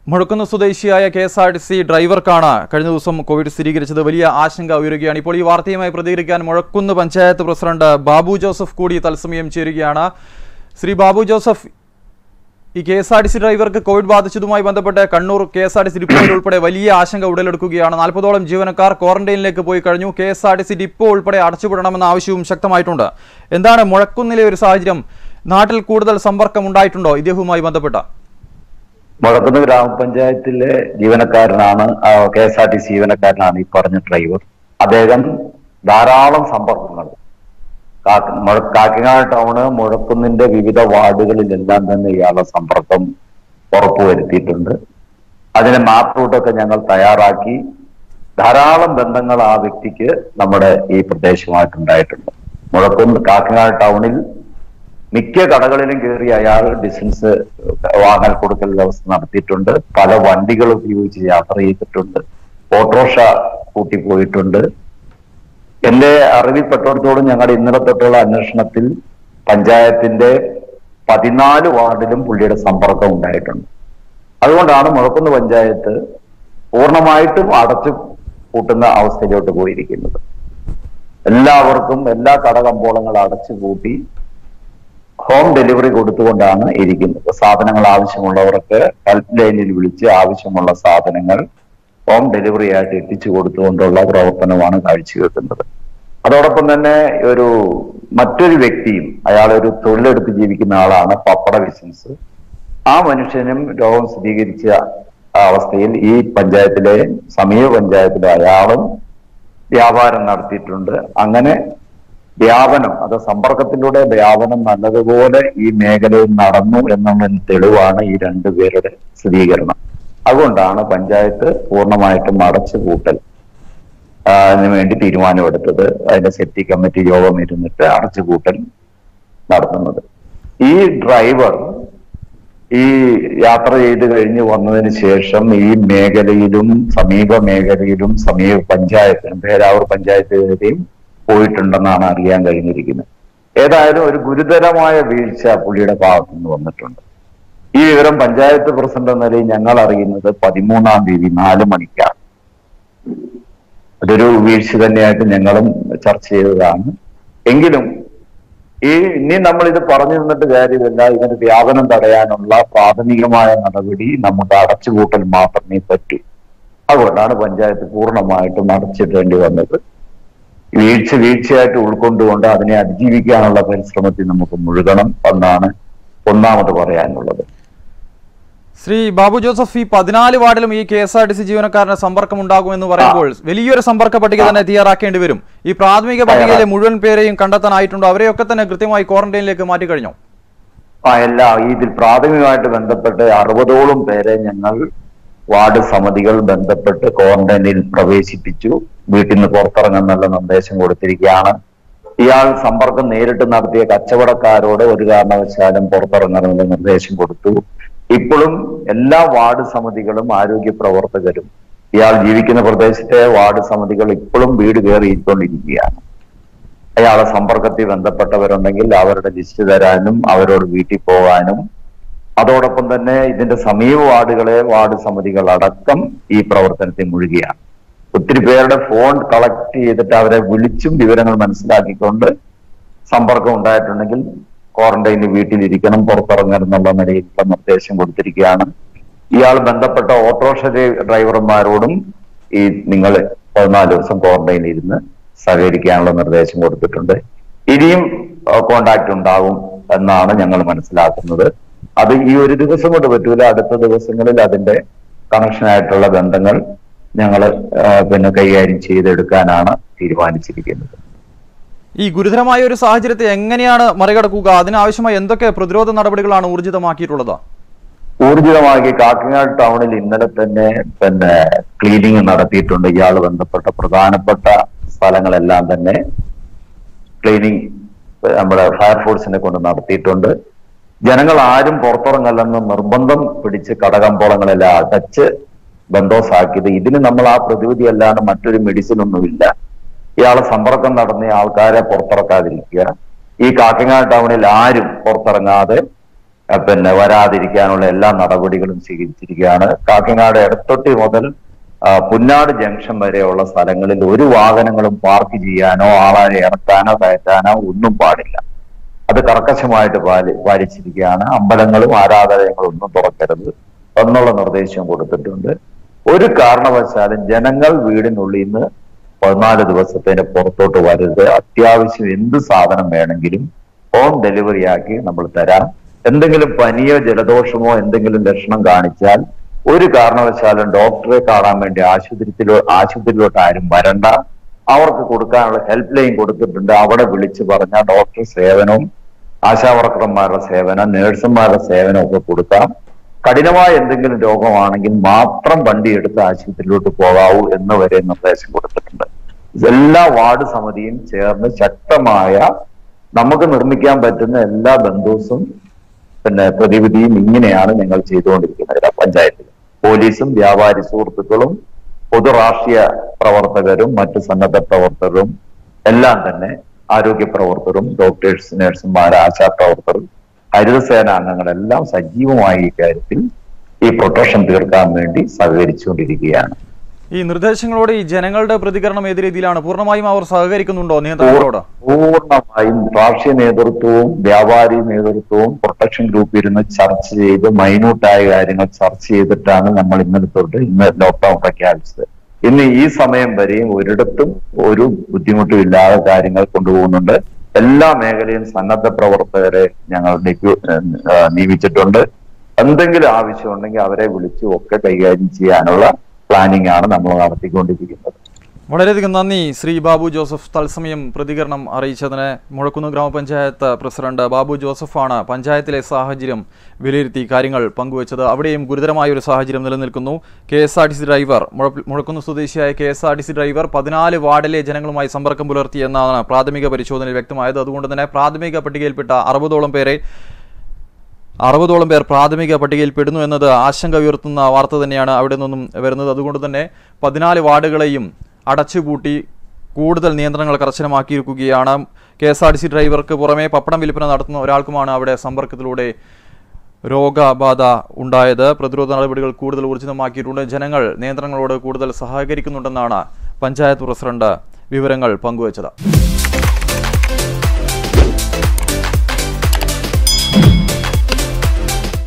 മുഴക്കുന്ന് സ്വദേശിയായ K S R T C ഡ്രൈവർക്കാണ് കഴിഞ്ഞ ദിവസം കോവിഡ് സ്ഥിരീകരിച്ചത് വലിയ ആശങ്ക ഉയരുകയാണ് ഇപ്പോൾ ഈ വാർത്തയുമായി പ്രതികരിക്കാൻ മുഴക്കുന്ന് പഞ്ചായത്ത് പ്രസിഡന്റ് ബാബു ജോസഫ് കൂടി തത്സമയം ചേരുകയാണ് ശ്രീ ബാബു ജോസഫ് ഈ K S R T C ഡ്രൈവർക്ക് കോവിഡ് ബാധിച്ചതുമായി ബന്ധപ്പെട്ട് Kannur K S R T C ഡിപ്പോയിൽ ഉൾപ്പെടെ വലിയ ആശങ്ക ഉടലെടുക്കുകയാണ് നാൽപ്പതോളം ജീവനക്കാർ ക്വാറന്റൈനിലേക്ക് പോയി കഴിഞ്ഞു K S R T C depot ഉൾപ്പെടെ അടച്ചുവിടണമെന്ന ആവശ്യവും ശക്തമായിട്ടുണ്ട് എന്താണ് മുഴക്കുന്നിലെ ഒരു സാഹചര്യം നാട്ടിൽ കൂടുതൽ സമ്പർക്കം ഉണ്ടായിട്ടുണ്ടോ ഇദ്ദേഹവുമായി ബന്ധപ്പെട്ട മുഴക്കുന്ന് ഗ്രാമപഞ്ചായത്തിലെ ജീവനക്കാരനാണ് K S R T C ജീവനക്കാരനാണ് ഈ പറഞ്ഞ ഡ്രൈവർ അദ്ദേഹം ധാരാളം സമ്പർക്കങ്ങൾ കാക്ക- മുഴ- കാക്കനാട് ടൗണ് മുഴക്കുന്നിന്റെ വിവിധ വാർഡുകളിലെല്ലാം തന്നെ ഇയാളുടെ സമ്പർക്കം ഉറപ്പുവരുത്തിയിട്ടുണ്ട് അതിന് മാപ്പ് റൂട്ടൊക്കെ ഞങ്ങൾ തയ്യാറാക്കി ധാരാളം ബന്ധങ്ങൾ ആ വ്യക്തിക്ക് നമ്മുടെ ഈ പ്രദേശമായിട്ടുണ്ടായിട്ടുണ്ട് മുഴക്കുന്ന് കാക്കനാട് ടൗണിൽ മിക്ക കടകളിലും കയറി അയാൾ ബിസിനസ് വാങ്ങൽ കൊടുക്കൽ വ്യവസ്ഥ നടത്തിയിട്ടുണ്ട് പല വണ്ടികൾ ഉപയോഗിച്ച് യാത്ര ചെയ്തിട്ടുണ്ട് ഓട്ടോറിക്ഷ കൂട്ടിപ്പോയിട്ടുണ്ട് എന്റെ അറിവിൽപ്പെട്ടിടത്തോളം ഞങ്ങളുടെ ഇന്നലെ തൊട്ടുള്ള അന്വേഷണത്തിൽ പഞ്ചായത്തിന്റെ പതിനാല് വാർഡിലും പുള്ളിയുടെ സമ്പർക്കം ഉണ്ടായിട്ടുണ്ട് അതുകൊണ്ടാണ് മുഴക്കുന്ന് പഞ്ചായത്ത് പൂർണ്ണമായിട്ടും അടച്ചു പൂട്ടുന്ന അവസ്ഥയിലോട്ട് പോയിരിക്കുന്നത് എല്ലാവർക്കും എല്ലാ കടകമ്പോളങ്ങൾ അടച്ചു പൂട്ടി ഹോം ഡെലിവറി കൊടുത്തുകൊണ്ടാണ് ഇരിക്കുന്നത് സാധനങ്ങൾ ആവശ്യമുള്ളവർക്ക് ഹെൽപ്പ് ലൈനിൽ വിളിച്ച് ആവശ്യമുള്ള സാധനങ്ങൾ ഹോം ഡെലിവറി ആയിട്ട് എത്തിച്ചു കൊടുത്തുകൊണ്ടുള്ള പ്രവർത്തനമാണ് കാഴ്ചവെക്കുന്നത് അതോടൊപ്പം തന്നെ ഒരു മറ്റൊരു വ്യക്തിയും അയാൾ ഒരു തൊഴിലെടുത്ത് ജീവിക്കുന്ന ആളാണ് പപ്പട ബിസിനസ് ആ മനുഷ്യനും രോഗം സ്ഥിരീകരിച്ച അവസ്ഥയിൽ ഈ പഞ്ചായത്തിലെ സമീപ പഞ്ചായത്തിലെ അയാളും വ്യാപാരം നടത്തിയിട്ടുണ്ട് അങ്ങനെ വ്യാപനം അത് സമ്പർക്കത്തിലൂടെ വ്യാപനം നല്ലതുപോലെ ഈ മേഖലയിൽ നടന്നു എന്നുള്ളതിന് തെളിവാണ് ഈ രണ്ടുപേരുടെ സ്ഥിരീകരണം അതുകൊണ്ടാണ് പഞ്ചായത്ത് പൂർണ്ണമായിട്ടും അടച്ചു പൂട്ടൽ ആ, അതിന് വേണ്ടി തീരുമാനമെടുത്തത് അതിന്റെ സെപ്റ്റി കമ്മിറ്റി യോഗം ഇരുന്നിട്ട് അടച്ചുപൂട്ടൽ നടത്തുന്നത് ഈ ഡ്രൈവർ ഈ യാത്ര ചെയ്ത് കഴിഞ്ഞ് വന്നതിന് ശേഷം ഈ മേഖലയിലും സമീപ മേഖലയിലും സമീപ പഞ്ചായത്തിലും പേരാവൂർ പഞ്ചായത്തിലെയും പോയിട്ടുണ്ടെന്നാണ് അറിയാൻ കഴിഞ്ഞിരിക്കുന്നത് ഏതായാലും ഒരു ഗുരുതരമായ വീഴ്ച പുള്ളിയുടെ ഭാഗത്തു നിന്ന് വന്നിട്ടുണ്ട് ഈ വിവരം പഞ്ചായത്ത് പ്രസിഡന്റ് എന്ന നിലയിൽ ഞങ്ങൾ അറിയുന്നത് പതിമൂന്നാം തീയതി നാല് മണിക്കാണ് അതൊരു വീഴ്ച തന്നെയായിട്ട് ഞങ്ങളും ചർച്ച ചെയ്തതാണ് എങ്കിലും ഈ ഇനി നമ്മൾ ഇത് പറഞ്ഞു നിന്നിട്ട് കാര്യമില്ല ഇതിന്റെ വ്യാപനം തടയാനുള്ള പ്രാഥമികമായ നടപടി നമുക്ക് അടച്ചുപൂട്ടൽ മാത്രമേ പറ്റൂ അതുകൊണ്ടാണ് പഞ്ചായത്ത് പൂർണ്ണമായിട്ടും അടച്ചിടേണ്ടി വന്നത് വീഴ്ച വീഴ്ചയായിട്ട് ഉൾക്കൊണ്ടുകൊണ്ട് അതിനെ അതിജീവിക്കാനുള്ള പരിശ്രമത്തിൽ നമുക്ക് മുഴുകണം എന്നാണ് ഒന്നാമത് പറയാനുള്ളത് ശ്രീ ബാബു ജോസഫ് ഈ പതിനാല് വാർഡിലും ഈ K S R T C ജീവനക്കാരന് സമ്പർക്കം ഉണ്ടാകുമെന്ന് പറയുമ്പോൾ വലിയൊരു സമ്പർക്ക പട്ടിക തന്നെ തയ്യാറാക്കേണ്ടി വരും ഈ പ്രാഥമിക പട്ടികയിലെ മുഴുവൻ പേരെയും കണ്ടെത്താനായിട്ടുണ്ടോ അവരെയൊക്കെ തന്നെ കൃത്യമായി ക്വാറന്റൈനിലേക്ക് മാറ്റി കഴിഞ്ഞോ ആ എല്ലാ ഇതിൽ പ്രാഥമികമായിട്ട് ബന്ധപ്പെട്ട് അറുപതോളം പേരെ ഞങ്ങൾ വാർഡ് സമിതികൾ ബന്ധപ്പെട്ട് ക്വാറന്റൈനിൽ പ്രവേശിപ്പിച്ചു വീട്ടിൽ നിന്ന് പുറത്തിറങ്ങാനുള്ള നിർദ്ദേശം കൊടുത്തിരിക്കുകയാണ് ഇയാൾ സമ്പർക്കം നേരിട്ട് നടത്തിയ കച്ചവടക്കാരോട് ഒരു കാരണവശാലും പുറത്തിറങ്ങണമെന്ന് നിർദ്ദേശം കൊടുത്തു ഇപ്പോഴും എല്ലാ വാർഡ് സമിതികളും ആരോഗ്യ പ്രവർത്തകരും ഇയാൾ ജീവിക്കുന്ന പ്രദേശത്തെ വാർഡ് സമിതികൾ ഇപ്പോഴും വീട് കയറിയിട്ടുകൊണ്ടിരിക്കുകയാണ് അയാളെ സമ്പർക്കത്തിൽ ബന്ധപ്പെട്ടവരുണ്ടെങ്കിൽ അവരുടെ ലിസ്റ്റ് തരാനും അവരോട് വീട്ടിൽ പോകാനും അതോടൊപ്പം തന്നെ ഇതിന്റെ സമീപ വാർഡുകളെ വാർഡ് സമിതികൾ അടക്കം ഈ പ്രവർത്തനത്തിൽ മുഴുകിയാണ് ഒത്തിരി പേരുടെ ഫോൺ കളക്ട് ചെയ്തിട്ട് അവരെ വിളിച്ചും വിവരങ്ങൾ മനസ്സിലാക്കിക്കൊണ്ട് സമ്പർക്കം ഉണ്ടായിട്ടുണ്ടെങ്കിൽ ക്വാറന്റൈനിൽ വീട്ടിലിരിക്കണം പുറത്തിറങ്ങണം എന്നുള്ള നിലയിലുള്ള നിർദ്ദേശം കൊടുത്തിരിക്കുകയാണ് ഇയാൾ ബന്ധപ്പെട്ട ഓട്ടോറിക്ഷ ഡ്രൈവർമാരോടും ഈ നിങ്ങൾ പതിനാല് ദിവസം ക്വാറന്റൈനിൽ ഇരുന്ന് സഹകരിക്കാനുള്ള നിർദ്ദേശം കൊടുത്തിട്ടുണ്ട് ഇനിയും കോണ്ടാക്ട് ഉണ്ടാകും എന്നാണ് ഞങ്ങൾ മനസ്സിലാക്കുന്നത് അത് ഈ ഒരു ദിവസം കൊണ്ട് പറ്റൂല അടുത്ത ദിവസങ്ങളിൽ അതിന്റെ കണക്ഷനായിട്ടുള്ള ബന്ധങ്ങൾ ഞങ്ങൾ പിന്നെ കൈകാര്യം ചെയ്തെടുക്കാനാണ് തീരുമാനിച്ചിരിക്കുന്നത് ഈ ഗുരുതരമായ ഒരു സാഹചര്യത്തെ എങ്ങനെയാണ് മറികടക്കുക അതിനാവശ്യമായ എന്തൊക്കെ പ്രതിരോധ നടപടികളാണ് ഊർജിതമാക്കിയിട്ടുള്ളത് ഊർജിതമാക്കി കാക്കനാട് ടൗണിൽ ഇന്നലെ തന്നെ പിന്നെ ക്ലീനിങ് നടത്തിയിട്ടുണ്ട് ഇയാൾ ബന്ധപ്പെട്ട പ്രധാനപ്പെട്ട സ്ഥലങ്ങളെല്ലാം തന്നെ ക്ലീനിങ് നമ്മുടെ ഫയർഫോഴ്സിനെ കൊണ്ട് നടത്തിയിട്ടുണ്ട് ജനങ്ങൾ ആരും പുറത്തിറങ്ങല്ലെന്ന് നിർബന്ധം പിടിച്ച് കടകമ്പോളങ്ങളെല്ലാം അടച്ച് ബന്തോസാക്കിയത് ഇതിന് നമ്മൾ ആ പ്രതിവിധി അല്ലാതെ മറ്റൊരു മെഡിസിൻ ഒന്നുമില്ല ഇയാളെ സമ്പർക്കം നടന്ന ആൾക്കാരെ പുറത്തിറക്കാതിരിക്കുക ഈ കാക്കങ്ങാട് ടൗണിൽ ആരും പുറത്തിറങ്ങാതെ ആ, പിന്നെ വരാതിരിക്കാനുള്ള എല്ലാ നടപടികളും സ്വീകരിച്ചിരിക്കുകയാണ് കാക്കനാട് എടത്തൊട്ടി മുതൽ ആ, പുന്നാട് ജംഗ്ഷൻ വരെയുള്ള സ്ഥലങ്ങളിൽ ഒരു വാഹനങ്ങളും പാർക്ക് ചെയ്യാനോ ആളെ ഇറക്കാനോ കയറ്റാനോ ഒന്നും പാടില്ല അത് കർക്കശമായിട്ട് പാലി പാലിച്ചിരിക്കുകയാണ് അമ്പലങ്ങളും ആരാധനകളും ഒന്നും തുറക്കരുത് എന്നുള്ള നിർദ്ദേശം കൊടുത്തിട്ടുണ്ട് ഒരു കാരണവശാലും ജനങ്ങൾ വീടിനുള്ളിൽ നിന്ന് പതിനാല് ദിവസത്തിന് പുറത്തോട്ട് വരരുത് അത്യാവശ്യം എന്ത് സാധനം വേണമെങ്കിലും ഹോം ഡെലിവറി ആക്കി നമ്മൾ തരാം എന്തെങ്കിലും പനിയോ ജലദോഷമോ എന്തെങ്കിലും ലക്ഷണം കാണിച്ചാൽ ഒരു കാരണവശാലും ഡോക്ടറെ കാണാൻ വേണ്ടി ആശുപത്രിയിലോ ആശുപത്രിയിലോട്ട് ആരും വരണ്ട അവർക്ക് കൊടുക്കാനുള്ള ഹെൽപ്പ് ലൈൻ കൊടുത്തിട്ടുണ്ട് അവിടെ വിളിച്ച് പറഞ്ഞ ഡോക്ടർ സേവനവും ആശാവർക്കർമാരുടെ സേവനം നേഴ്സുമാരുടെ സേവനം ഒക്കെ കൊടുക്കാം കഠിനമായ എന്തെങ്കിലും രോഗമാണെങ്കിൽ മാത്രം വണ്ടി എടുത്ത് ആശുപത്രിയിലോട്ട് പോകാവൂ എന്ന് വരെ നിർദ്ദേശം കൊടുത്തിട്ടുണ്ട് എല്ലാ വാർഡ് സമിതിയും ചേർന്ന് ശക്തമായ നമുക്ക് നിർമ്മിക്കാൻ പറ്റുന്ന എല്ലാ ബന്ധുസും പിന്നെ പ്രതിവിധിയും ഇങ്ങനെയാണ് ഞങ്ങൾ ചെയ്തുകൊണ്ടിരിക്കുന്നത് ഗ്രാമപഞ്ചായത്തിൽ പോലീസും വ്യാപാരി സുഹൃത്തുക്കളും പൊതു രാഷ്ട്രീയ പ്രവർത്തകരും മറ്റ് സന്നദ്ധ പ്രവർത്തകരും എല്ലാം തന്നെ ആരോഗ്യ പ്രവർത്തകരും ഡോക്ടേഴ്സ് നഴ്സുമാർ ആശാപ്രവർത്തകരും ഹരിതസേന അംഗങ്ങളെല്ലാം സജീവമായി ഈ കാര്യത്തിൽ ഈ പ്രൊട്ടക്ഷൻ തീർക്കാൻ വേണ്ടി സഹകരിച്ചുകൊണ്ടിരിക്കുകയാണ് ഈ നിർദ്ദേശങ്ങളോട് ഈ ജനങ്ങളുടെ പ്രതികരണം ഏത് രീതിയിലാണ് പൂർണ്ണമായും അവർ സഹകരിക്കുന്നുണ്ടോ നിയന്ത്രണങ്ങളോട് പൂർണ്ണമായും രാഷ്ട്രീയ നേതൃത്വവും വ്യാപാരി നേതൃത്വവും പ്രൊട്ടക്ഷൻ ഗ്രൂപ്പ് ഇരുന്ന് ചർച്ച ചെയ്ത് മൈന്യൂട്ടായ കാര്യങ്ങൾ ചർച്ച ചെയ്തിട്ടാണ് നമ്മൾ ഇന്നലെ തൊട്ട് ഇന്ന് ലോക്ക്ഡൌൺ പ്രഖ്യാപിച്ചത് ഇന്ന് ഈ സമയം വരെയും ഒരിടത്തും ഒരു ബുദ്ധിമുട്ടും ഇല്ലാതെ കാര്യങ്ങൾ കൊണ്ടുപോകുന്നുണ്ട് എല്ലാ മേഖലയും സന്നദ്ധ പ്രവർത്തകരെ ഞങ്ങൾ നിയു- ഏഹ് നിയമിച്ചിട്ടുണ്ട് എന്തെങ്കിലും ആവശ്യമുണ്ടെങ്കിൽ അവരെ വിളിച്ചു ഒക്കെ കൈകാര്യം ചെയ്യാനുള്ള പ്ലാനിംഗ് ആണ് നമ്മൾ നടത്തിക്കൊണ്ടിരിക്കുന്നത് വളരെയധികം നന്ദി ശ്രീ ബാബു ജോസഫ് തത്സമയം പ്രതികരണം അറിയിച്ചതിന് മുഴക്കുന്ന് ഗ്രാമപഞ്ചായത്ത് പ്രസിഡന്റ് ബാബു ജോസഫാണ് പഞ്ചായത്തിലെ സാഹചര്യം വിലയിരുത്തി കാര്യങ്ങൾ പങ്കുവച്ചത് അവിടെയും ഗുരുതരമായ ഒരു സാഹചര്യം നിലനിൽക്കുന്നു K S R T C driver മുഴ- മുഴക്കുന്ന് സ്വദേശിയായ K S R T C driver പതിനാല് വാർഡിലെ ജനങ്ങളുമായി സമ്പർക്കം പുലർത്തി എന്നാണ് പ്രാഥമിക പരിശോധനയിൽ വ്യക്തമായത് അതുകൊണ്ട് തന്നെ പ്രാഥമിക പട്ടികയിൽപ്പെട്ട അറുപതോളം പേരെ അറുപതോളം പേർ പ്രാഥമിക പട്ടികയിൽ പെടുന്നു എന്നത് ആശങ്ക ഉയർത്തുന്ന വാർത്ത തന്നെയാണ് അവിടെ നിന്നും വരുന്നത് അതുകൊണ്ട് തന്നെ പതിനാല് വാർഡുകളെയും അടച്ചുപൂട്ടി കൂടുതൽ നിയന്ത്രണങ്ങൾ കർശനമാക്കിയിരിക്കുകയാണ് K S R T C ഡ്രൈവർക്ക് പുറമെ പപ്പടം വിൽപ്പന നടത്തുന്ന ഒരാൾക്കുമാണ് അവിടെ സമ്പർക്കത്തിലൂടെ രോഗബാധ ഉണ്ടായത് പ്രതിരോധ നടപടികൾ കൂടുതൽ ഊർജിതമാക്കിയിട്ടുണ്ട് ജനങ്ങൾ നിയന്ത്രണങ്ങളോട് കൂടുതൽ സഹകരിക്കുന്നുണ്ടെന്നാണ് പഞ്ചായത്ത് പ്രസിഡന്റ് വിവരങ്ങൾ പങ്കുവച്ചത്